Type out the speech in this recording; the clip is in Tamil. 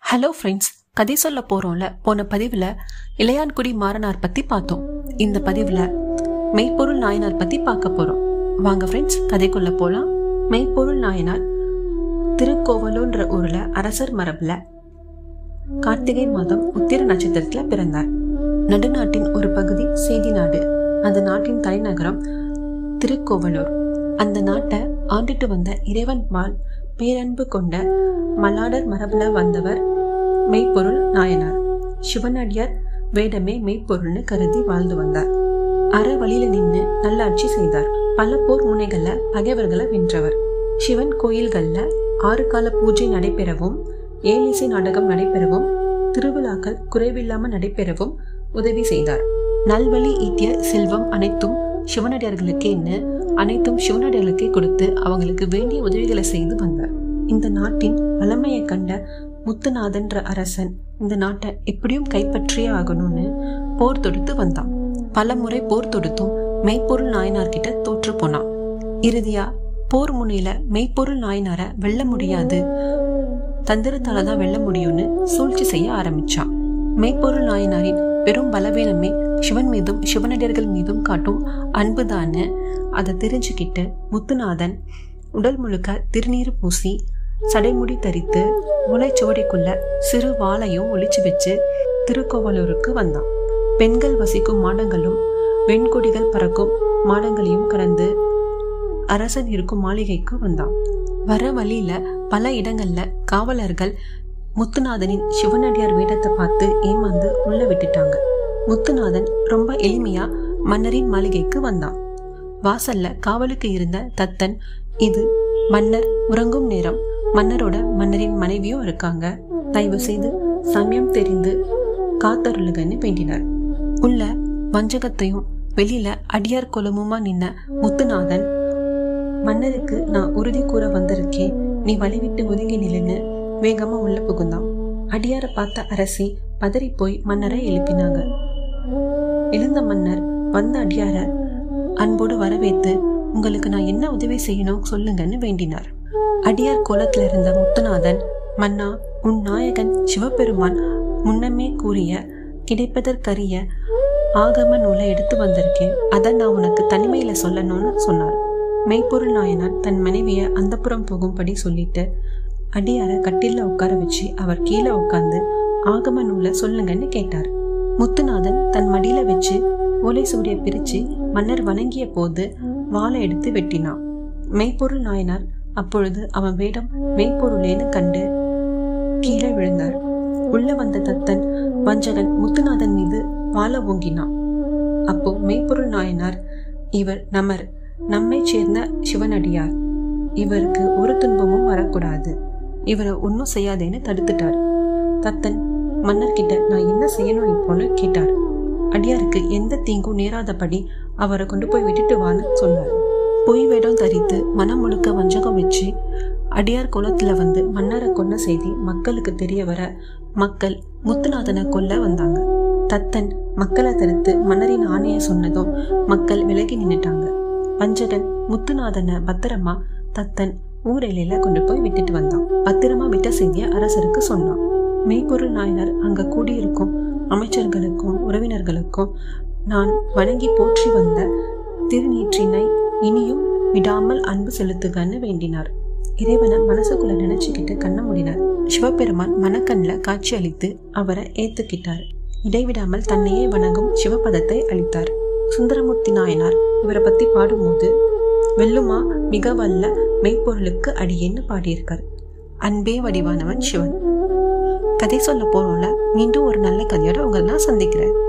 ஹலோ ஃப்ரெண்ட்ஸ் கதை சொல்ல போகிறோம்ல போன பதிவில் இளையான்குடி மாறனார் பற்றி பார்த்தோம் இந்த பதிவில் மெய்ப்பொருள் நாயனார் பற்றி பார்க்க போகிறோம் வாங்க ஃப்ரெண்ட்ஸ் கதைக்குள்ள போகலாம் மெய்ப்பொருள் நாயனார் திருக்கோவலூன்ற ஊரில் அரசர் மரபில் கார்த்திகை மாதம் உத்திர நட்சத்திரத்தில் பிறந்தார் நடுநாட்டின் ஒரு பகுதி சேதி நாடு அந்த நாட்டின் தலைநகரம் திருக்கோவலூர் அந்த நாட்டை ஆண்டிட்டு வந்த இறைவன் பால் பேரன்பு கொண்ட மல்லாடர் மரபுல வந்தவர் மெய்ப்பொருள் நாயனார் சிவனடியார் வேடமே மெய்ப்பொருள்னு கருதி வாழ்ந்து வந்தார் அற வழியில நின்று நல்லாட்சி செய்தார் பல போர் முனைகள்ல பகைவர்களை வென்றவர் சிவன் கோயில்கள்ல ஆறு கால பூஜை நடைபெறவும் ஏலிசை நாடகம் நடைபெறவும் திருவிழாக்கள் குறைவில்லாம நடைபெறவும் உதவி செய்தார் நல்வழி ஈட்டிய செல்வம் அனைத்தும் சிவனடியார்களுக்கேன்னு அனைத்தும் சிவனடியார்களுக்கே கொடுத்து அவங்களுக்கு வேண்டிய உதவிகளை செய்து வந்தார் இந்த நாட்டின் வளமையை கண்ட முத்துநாதன்ற அரசன் இந்த நாட்டை எப்படியும் கைப்பற்றியே ஆகணும்னு போர் தொடுத்து வந்தான் பல முறை போர் தொடுத்தும் மெய்ப்பொருள் நாயனார்கிட்ட தோற்று போனான் இறுதியா போர் முனையில மெய்ப்பொருள் நாயனார வெல்ல முடியாது தந்திரத்தால தான் வெல்ல முடியும்னு சூழ்ச்சி செய்ய ஆரம்பிச்சான் மெய்ப்பொருள் நாயனாரின் பெரும் பலவீனமே சிவன் மீதும் சிவனடியர்கள் மீதும் காட்டும் அன்புதான்னு அதை தெரிஞ்சுக்கிட்டு முத்துநாதன் உடல் முழுக்க திருநீர் பூசி சடைமுடி தரித்து முளைச்சோடிக்குள்ள சிறு வாளையும் ஒளிச்சு வச்சு திருக்கோவலூருக்கு வந்தான் பெண்கள் வசிக்கும் மாடங்களும் வெண்கொடிகள் பறக்கும் மாடங்களையும் கடந்து அரசன் இருக்கும் மாளிகைக்கு வந்தான் வர வழியில பல இடங்கள்ல காவலர்கள் முத்துநாதனின் சிவனடியார் வேடத்தை பார்த்து ஏமாந்து உள்ள விட்டுட்டாங்க முத்துநாதன் ரொம்ப எளிமையா மன்னரின் மாளிகைக்கு வந்தான் வாசல்ல காவலுக்கு இருந்த தத்தன் இது மன்னர் உறங்கும் நேரம் மன்னரோட மன்னரின் மனைவியும் இருக்காங்க தயவு செய்து சமயம் தெரிந்து காத்தருளுகன்னு வேண்டினார் உள்ள வஞ்சகத்தையும் வெளியில அடியார் கொலமுமா நின்ன முத்துநாதன் மன்னருக்கு நான் உறுதி கூற வந்திருக்கேன் நீ வழிவிட்டு ஒதுங்கி நிலுன்னு வேகமா உள்ள புகுந்தான் அடியார பார்த்த அரசி பதறி போய் மன்னரை எழுப்பினாங்க எழுந்த மன்னர் வந்த அடியார அன்போடு வரவேற்று உங்களுக்கு நான் என்ன உதவி செய்யணும் சொல்லுங்கன்னு வேண்டினார் அடியார் கோலத்துல இருந்த முத்துநாதன் மன்னா உன் நாயகன் சிவபெருமான் முன்னமே கூறிய கிடைப்பதற்கரிய ஆகம நூலை எடுத்து வந்திருக்கேன் அதை நான் உனக்கு தனிமையில சொல்லணும்னு சொன்னார் மெய்ப்பொருள் நாயனார் தன் மனைவிய அந்தப்புறம் போகும்படி சொல்லிட்டு அடியார கட்டில உட்கார வச்சு அவர் கீழே உட்கார்ந்து ஆகம நூலை சொல்லுங்கன்னு கேட்டார் முத்துநாதன் தன் மடியில வச்சு ஓலை சூரிய பிரிச்சு மன்னர் வணங்கிய போது வாளை எடுத்து வெட்டினான் மெய்ப்பொருள் நாயனார் அப்பொழுது அவன் வேடம் மெய்ப்பொருளேன்னு கண்டு கீழே விழுந்தார் உள்ள வந்த தத்தன் வஞ்சகன் முத்துநாதன் மீது வாழ ஓங்கினான் அப்போ மெய்ப்பொருள் நாயனார் இவர் நமர் நம்மை சேர்ந்த சிவனடியார் இவருக்கு ஒரு துன்பமும் வரக்கூடாது இவரை ஒன்றும் செய்யாதேன்னு தடுத்துட்டார் தத்தன் மன்னர்கிட்ட நான் என்ன செய்யணும் இப்போன்னு கேட்டார் அடியாருக்கு எந்த தீங்கும் நேராதபடி அவரை கொண்டு போய் விட்டுட்டு வான்னு சொன்னார் பொய் வேடம் தரித்து மனம் முழுக்க வஞ்சகம் வச்சு அடியார் குளத்துல வந்து மன்னரை கொன்ன செய்தி மக்களுக்கு தெரிய வர மக்கள் முத்துநாதனை கொல்ல வந்தாங்க தத்தன் மக்களை தடுத்து மன்னரின் ஆணைய சொன்னதும் மக்கள் விலகி நின்னுட்டாங்க வஞ்சகன் முத்துநாதனை பத்திரமா தத்தன் ஊரெலையில கொண்டு போய் விட்டுட்டு வந்தான் பத்திரமா விட்ட செய்திய அரசருக்கு சொன்னான் மெய்ப்பொருள் நாயனர் அங்க கூடியிருக்கும் அமைச்சர்களுக்கும் உறவினர்களுக்கும் நான் வணங்கி போற்றி வந்த திருநீற்றினை இனியும் விடாமல் அன்பு செலுத்துகன்னு வேண்டினார் இறைவனை மனசுக்குள்ள நினைச்சுக்கிட்டு கண்ண முடினார் சிவபெருமான் மனக்கண்ணில் காட்சி அளித்து அவரை ஏத்துக்கிட்டார் இடைவிடாமல் தன்னையே வணங்கும் சிவபதத்தை அளித்தார் சுந்தரமூர்த்தி நாயனார் இவரை பத்தி பாடும்போது வெல்லுமா மிக வல்ல மெய்ப்பொருளுக்கு அடியேன்னு பாடியிருக்கார் அன்பே வடிவானவன் சிவன் கதை சொல்ல போறோம்ல மீண்டும் ஒரு நல்ல கதையோட உங்களை நான் சந்திக்கிறேன்